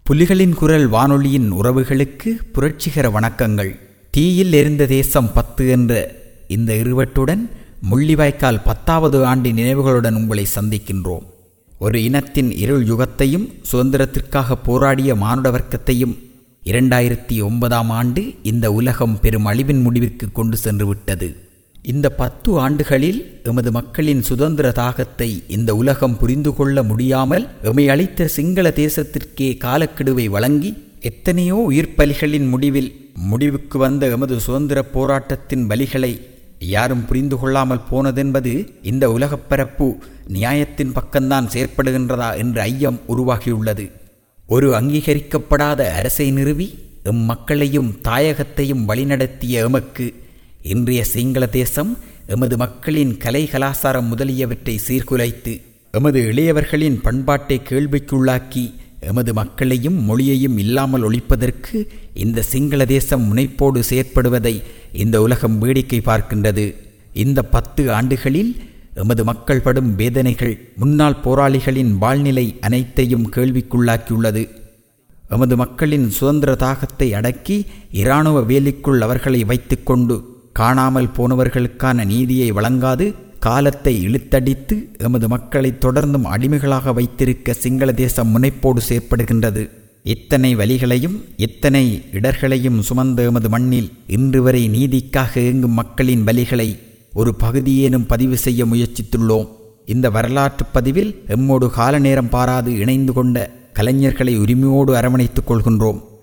புலிகளின் குரல் வானொலியின் உறவுகளுக்கு புரட்சிகர வணக்கங்கள் தீயில் எரிந்த தேசம் பத்து என்ற இந்த இருவட்டுடன் முள்ளிவாய்க்கால் பத்தாவது ஆண்டு நினைவுகளுடன் உங்களை சந்திக்கின்றோம் ஒரு இனத்தின் இருள் யுகத்தையும் சுதந்திரத்திற்காக போராடிய மானுட வர்க்கத்தையும் இரண்டாயிரத்தி ஒன்பதாம் ஆண்டு இந்த உலகம் பெரும் அழிவின் முடிவிற்கு கொண்டு சென்று விட்டது இந்த பத்து ஆண்டுகளில் எமது மக்களின் சுதந்திர தாகத்தை இந்த உலகம் புரிந்து கொள்ள முடியாமல் எமை அளித்த சிங்கள தேசத்திற்கே காலக்கெடுவை வழங்கி எத்தனையோ உயிர்ப்பலிகளின் முடிவில் முடிவுக்கு வந்த எமது சுதந்திர போராட்டத்தின் பலிகளை யாரும் புரிந்து கொள்ளாமல் போனதென்பது இந்த உலகப்பரப்பு நியாயத்தின் பக்கம்தான் செயற்படுகின்றதா என்ற ஐயம் உருவாகியுள்ளது ஒரு அங்கீகரிக்கப்படாத அரசை நிறுவி எம் மக்களையும் தாயகத்தையும் வழிநடத்திய எமக்கு இன்றைய சிங்கள தேசம் எமது மக்களின் கலை கலாசாரம் முதலியவற்றை சீர்குலைத்து எமது இளையவர்களின் பண்பாட்டை கேள்விக்குள்ளாக்கி எமது மக்களையும் மொழியையும் இல்லாமல் ஒழிப்பதற்கு இந்த சிங்கள தேசம் முனைப்போடு செயற்படுவதை இந்த உலகம் வேடிக்கை பார்க்கின்றது இந்த பத்து ஆண்டுகளில் எமது மக்கள் படும் வேதனைகள் முன்னாள் போராளிகளின் வாழ்நிலை அனைத்தையும் கேள்விக்குள்ளாக்கியுள்ளது எமது மக்களின் சுதந்திர தாகத்தை அடக்கி இராணுவ வேலிக்குள் அவர்களை வைத்துக்கொண்டு காணாமல் போனவர்களுக்கான நீதியை வழங்காது காலத்தை இழுத்தடித்து எமது மக்களை தொடர்ந்தும் அடிமைகளாக வைத்திருக்க சிங்கள தேசம் முனைப்போடு செயற்படுகின்றது இத்தனை வலிகளையும் இத்தனை இடர்களையும் சுமந்த எமது மண்ணில் இன்று வரை நீதிக்காக இயங்கும் மக்களின் வலிகளை ஒரு பகுதியேனும் பதிவு செய்ய முயற்சித்துள்ளோம் இந்த வரலாற்று பதிவில் எம்மோடு கால நேரம் பாராது இணைந்து கொண்ட கலைஞர்களை உரிமையோடு அரவணைத்துக் கொள்கின்றோம்